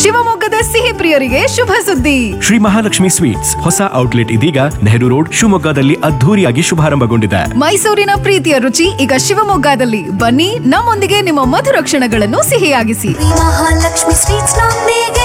ಶಿವಮೊಗ್ಗದ ಸಿಹಿ ಪ್ರಿಯರಿಗೆ ಶುಭ ಸುದ್ದಿ ಶ್ರೀ ಮಹಾಲಕ್ಷ್ಮಿ ಸ್ವೀಟ್ಸ್ ಹೊಸ ಔಟ್ಲೆಟ್ ಇದೀಗ ನೆಹರು ರೋಡ್ ಶಿವಮೊಗ್ಗದಲ್ಲಿ ಅದ್ಧೂರಿಯಾಗಿ ಶುಭಾರಂಭಗೊಂಡಿದೆ ಮೈಸೂರಿನ ಪ್ರೀತಿಯ ರುಚಿ ಈಗ ಶಿವಮೊಗ್ಗದಲ್ಲಿ ಬನ್ನಿ ನಮ್ಮೊಂದಿಗೆ ನಿಮ್ಮ ಮಧುರ ಕ್ಷಣಗಳನ್ನು ಸಿಹಿಯಾಗಿಸಿ ಮಹಾಲಕ್ಷ್ಮಿ ಸ್ವೀಟ್ಸ್ ನೊಂದಿಗೆ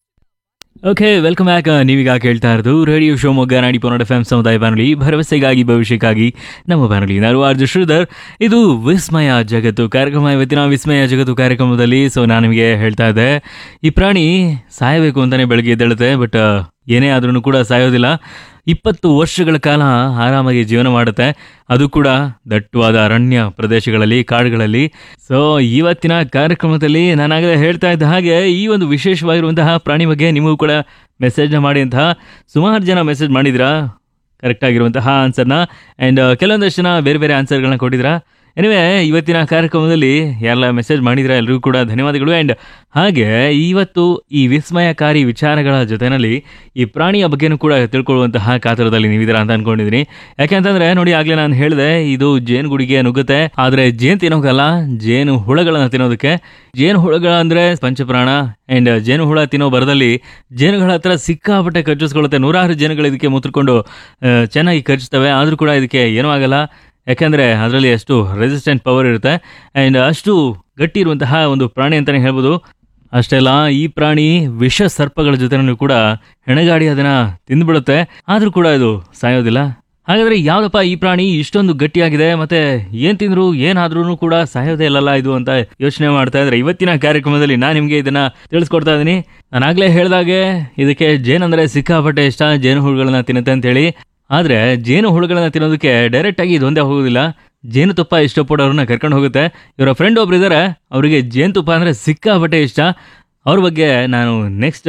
ಓಕೆ ವೆಲ್ಕಮ್ ಬ್ಯಾಕ್ ನೀವೀಗ ಕೇಳ್ತಾ ಇರೋದು ರೇಡಿಯೋ ಶಿವಮೊಗ್ಗ ನಾಡಿ ಪೊನ್ನಡ ಎಫ್ ಸಮುದಾಯ ಬಾನುಲಿ ಭರವಸೆಗಾಗಿ ಭವಿಷ್ಯಕ್ಕಾಗಿ ನಮ್ಮ ಬಾನುಲಿ ನಾನು ಆರ್ಜು ಶ್ರೀಧರ್ ಇದು ವಿಸ್ಮಯ ಜಗತ್ತು ಕಾರ್ಯಕ್ರಮ ಇವತ್ತಿನ ವಿಸ್ಮಯ ಜಗತ್ತು ಕಾರ್ಯಕ್ರಮದಲ್ಲಿ ಸೊ ನಾನು ನಿಮಗೆ ಹೇಳ್ತಾ ಇದ್ದೆ ಈ ಪ್ರಾಣಿ ಸಾಯಬೇಕು ಅಂತಲೇ ಬೆಳಗ್ಗೆ ಎದ್ದೇಳುತ್ತೆ ಬಟ್ ಏನೇ ಆದ್ರೂ ಕೂಡ ಸಾಯೋದಿಲ್ಲ ಇಪ್ಪತ್ತು ವರ್ಷಗಳ ಕಾಲ ಆರಾಮಾಗಿ ಜೀವನ ಮಾಡುತ್ತೆ ಅದು ಕೂಡ ದಟ್ಟವಾದ ಅರಣ್ಯ ಪ್ರದೇಶಗಳಲ್ಲಿ ಕಾಡುಗಳಲ್ಲಿ ಸೊ ಇವತ್ತಿನ ಕಾರ್ಯಕ್ರಮದಲ್ಲಿ ನಾನಾಗಲೇ ಹೇಳ್ತಾ ಇದ್ದ ಹಾಗೆ ಈ ಒಂದು ವಿಶೇಷವಾಗಿರುವಂತಹ ಪ್ರಾಣಿ ಬಗ್ಗೆ ನಿಮಗೂ ಕೂಡ ಮೆಸೇಜ್ನ ಮಾಡಿ ಅಂತ ಸುಮಾರು ಜನ ಮೆಸೇಜ್ ಮಾಡಿದ್ರಾ ಕರೆಕ್ಟ್ ಆಗಿರುವಂತಹ ಆನ್ಸರ್ನ ಆ್ಯಂಡ್ ಕೆಲವೊಂದಷ್ಟು ಜನ ಬೇರೆ ಬೇರೆ ಆನ್ಸರ್ಗಳನ್ನ ಕೊಟ್ಟಿದ್ರಾ ಎನಿವೆ ಇವತ್ತಿನ ಕಾರ್ಯಕ್ರಮದಲ್ಲಿ ಯಾರೆಲ್ಲ ಮೆಸೇಜ್ ಮಾಡಿದ್ರೆ ಎಲ್ರಿಗೂ ಕೂಡ ಧನ್ಯವಾದಗಳು ಆ್ಯಂಡ್ ಹಾಗೆ ಇವತ್ತು ಈ ವಿಸ್ಮಯಕಾರಿ ವಿಚಾರಗಳ ಜೊತೆಯಲ್ಲಿ ಈ ಪ್ರಾಣಿಯ ಬಗ್ಗೆನೂ ಕೂಡ ತಿಳ್ಕೊಳ್ಳುವಂತಹ ಕಾತರದಲ್ಲಿ ನೀವಿದ್ದೀರಾ ಅಂತ ಅನ್ಕೊಂಡಿದ್ದೀನಿ ಯಾಕೆಂತಂದ್ರೆ ನೋಡಿ ಆಗ್ಲೇ ನಾನು ಹೇಳಿದೆ ಇದು ಜೇನುಗುಡಿಗೆ ನುಗ್ಗುತ್ತೆ ಆದರೆ ಜೇನು ತಿನ್ನೋಕಲ್ಲ ಜೇನು ಹುಳಗಳನ್ನ ತಿನ್ನೋದಕ್ಕೆ ಜೇನು ಹುಳಗಳ ಅಂದ್ರೆ ಪಂಚಪ್ರಾಣ ಅಂಡ್ ಜೇನು ಹುಳ ತಿನ್ನೋ ಬರದಲ್ಲಿ ಜೇನುಗಳ ಹತ್ರ ಸಿಕ್ಕಾಪಟ್ಟೆ ಕಚ್ಚಿಸ್ಕೊಳ್ಳುತ್ತೆ ನೂರಾರು ಜೇನುಗಳು ಇದಕ್ಕೆ ಮುತ್ಕೊಂಡು ಆ, ಚೆನ್ನಾಗಿ ಕಚ್ಚುತ್ತವೆ ಆದರೂ ಕೂಡ ಇದಕ್ಕೆ ಏನೂ ಆಗಲ್ಲ ಯಾಕೆಂದರೆ ಅದರಲ್ಲಿ ಅಷ್ಟು ರೆಸಿಸ್ಟೆಂಟ್ ಪವರ್ ಇರುತ್ತೆ ಆ್ಯಂಡ್ ಅಷ್ಟು ಗಟ್ಟಿ ಇರುವಂತಹ ಒಂದು ಪ್ರಾಣಿ ಅಂತಲೇ ಹೇಳ್ಬೋದು ಅಷ್ಟೇ ಅಲ್ಲ ಈ ಪ್ರಾಣಿ ವಿಷ ಸರ್ಪಗಳ ಜೊತೆನೂ ಕೂಡ ಹೆಣಗಾಡಿ ಅದನ್ನು ತಿಂದ್ಬಿಡುತ್ತೆ ಆದರೂ ಕೂಡ ಇದು ಸಾಯೋದಿಲ್ಲ ಹಾಗಾದ್ರೆ ಯಾವ್ದಪ್ಪ ಈ ಪ್ರಾಣಿ ಇಷ್ಟೊಂದು ಗಟ್ಟಿಯಾಗಿದೆ ಮತ್ತೆ ಏನ್ ತಿಂದ್ರು ಏನಾದ್ರೂ ಕೂಡ ಸಾಯೋದೇ ಇಲ್ಲಲ್ಲ ಇದು ಅಂತ ಯೋಚನೆ ಮಾಡ್ತಾ ಇದ್ರೆ ಇವತ್ತಿನ ಕಾರ್ಯಕ್ರಮದಲ್ಲಿ ನಾನು ನಿಮಗೆ ಇದನ್ನ ತಿಳಿಸ್ಕೊಡ್ತಾ ಇದ್ದೀನಿ ನಾನಾಗ್ಲೇ ಹೇಳ್ದಾಗೆ ಇದಕ್ಕೆ ಜೇನಂದ್ರೆ ಸಿಕ್ಕಾಪಟ್ಟೆ ಇಷ್ಟ ಜೇನು ಹುಳುಗಳನ್ನ ತಿನ್ನುತ್ತೆ ಅಂತ ಹೇಳಿ ಆದ್ರೆ ಜೇನು ಹುಳುಗಳನ್ನ ತಿನ್ನೋದಕ್ಕೆ ಡೈರೆಕ್ಟ್ ಆಗಿ ಇದೊಂದೇ ಹೋಗೋದಿಲ್ಲ ಜೇನುತುಪ್ಪ ಇಷ್ಟಪಡೋರನ್ನ ಕರ್ಕೊಂಡು ಹೋಗುತ್ತೆ ಇವರ ಫ್ರೆಂಡ್ ಒಬ್ರು ಇದ್ದಾರೆ ಅವರಿಗೆ ಜೇನುತುಪ್ಪ ಅಂದ್ರೆ ಸಿಕ್ಕಾಪಟ್ಟೆ ಇಷ್ಟ ಅವ್ರ ಬಗ್ಗೆ ನಾನು ನೆಕ್ಸ್ಟ್